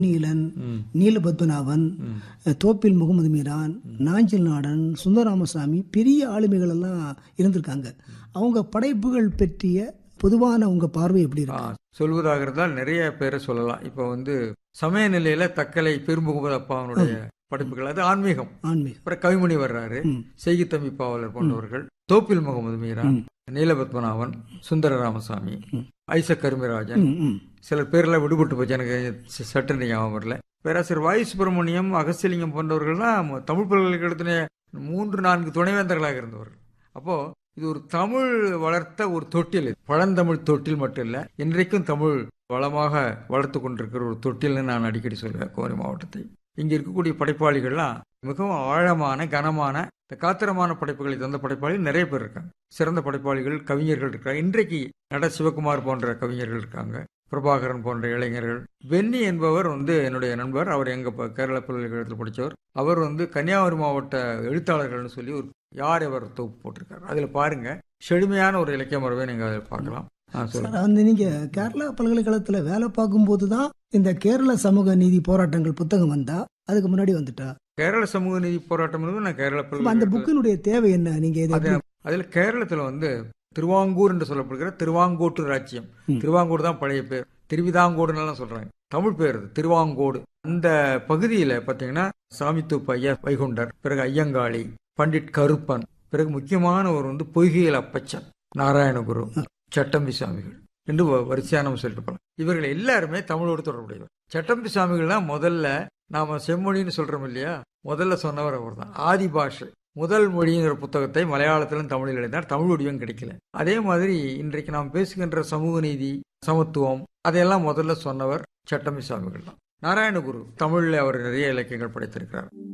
நீலன் ம். நீலபத்மநாபன் ம். தோப்பில் முகமது மீரான் நாஞ்சில் நாடன் சுந்தரராமசாமி பெரிய ஆளுமைகள் எல்லாம் இருந்திருக்காங்க அவங்க படைப்புகள் பற்றிய பொதுவான உங்க பார்வை எப்படி ஆ, இருக்கு சொல்வதாக இருந்தால் நிறைய பேரை சொல்லலாம் இப்போ வந்து சமய நிலையில தக்கலை பெரும்புகுமது அப்பாவனுடைய படைப்புகள் அது ஆன்மீகம் ஆன்மீகம் அப்புறம் கவிமணி வர்றாரு ம். செய்கித்தம்பி பாவலர் போன்றவர்கள் தோப்பில் முகமது மீரா ம். நீலபத்மநாபன் சுந்தர ராமசாமி ம். ஐசக் கருமிராஜன் ம், ம். சிலர் பேர்லாம் விடுபட்டு போச்சு எனக்கு ச- சட்டுன்னு ஞாபகம் வரல பேராசிரியர் வாயு சுப்பிரமணியம் அகஸ்திலிங்கம் போன்றவர்கள்லாம் ம- தமிழ் பல்கலைக்கழகத்தின மூன்று நான்கு துணைவேந்தர்களாக இருந்தவர்கள் அப்போ இது ஒரு தமிழ் வளர்த்த ஒரு தொட்டில் இது. பழந்தமிழ் தொட்டில் மட்டும் இல்ல இன்றைக்கும் தமிழ் வளமாக வளர்த்து கொண்டிருக்கிற ஒரு தொட்டில்னு நான் அடிக்கடி சொல்வேன் கோவை மாவட்டத்தை இங்க இருக்கக்கூடிய படைப்பாளிகள்லாம் மிகவும் ஆழமான கனமான இந்த காத்திரமான படைப்புகளை தந்த படைப்பாளிகள் நிறைய பேர் இருக்காங்க சிறந்த படைப்பாளிகள் கவிஞர்கள் இருக்காங்க இன்றைக்கு நட சிவகுமார் போன்ற கவிஞர்கள் இருக்காங்க பிரபாகரன் போன்ற இளைஞர்கள் பென்னி என்பவர் வந்து என்னுடைய நண்பர் அவர் எங்க ப- கேரள பல்கலைக்கழகத்தில் படித்தவர் அவர் வந்து கன்னியாகுமரி மாவட்ட எழுத்தாளர்கள்னு சொல்லி ஒரு யார் எவர் தொகுப்பு போட்டிருக்காரு அதுல பாருங்க செழுமையான ஒரு இலக்கிய மரபை நீங்க அதில் பார்க்கலாம் ஆ, சொல்லுங்க சார் வந்து நீங்க கேரளா பல்கலைக்கழகத்துல வேலை பார்க்கும்போது தான் இந்த கேரள சமூக நீதி போராட்டங்கள் புத்தகம் வந்தா அதுக்கு முன்னாடி வந்துட்டா கேரள சமூக நீதி போராட்டம் என்பது நான் கேரள அப்ப அந்த பல்கலைக்கழகத்தில் புக்கினுடைய தேவை என்ன நீங்க இதை அது அதுல கேரளத்துல வந்து திருவாங்கூர் என்று சொல்லப்படுகிற திருவாங்கோட்டு ராஜ்யம் ம். திருவாங்கூர் தான் பழைய பேர் திருவிதாங்கோடுன்னு எல்லாம் சொல்றாங்க தமிழ் பேர் அது திருவாங்கோடு அந்த பகுதியில பாத்தீங்கன்னா சாமித்தூப்பு ஐயா வைகுண்டர் பிறகு ஐயங்காளி பண்டிட் கருப்பன் பிறகு முக்கியமான ஒரு வந்து பொய்கையில் அப்பச்சன் நாராயணகுரு சட்டம்பி சாமிகள் என்று வ- வரிசையா நம்ம சொல்லிட்டு போலாம் இவர்கள் எல்லாருமே தமிழோடு தொடர்புடையவர் சட்டம்பி சாமிகள் தான் முதல்ல நாம செம்மொழின்னு சொல்றோம் இல்லையா முதல்ல சொன்னவர் அவர் தான் ஆதி பாஷை முதல் மொழிங்கிற புத்தகத்தை மலையாளத்திலும் தமிழில் எழுதினார் தமிழ் வடிவம் கிடைக்கல அதே மாதிரி இன்றைக்கு நாம் பேசுகின்ற சமூக நீதி சமத்துவம் அதையெல்லாம் முதல்ல சொன்னவர் சட்டம்பி சாமிகள் தான் நாராயணகுரு தமிழில் அவர் நிறைய இலக்கியங்கள் படைத்திருக்கிறார்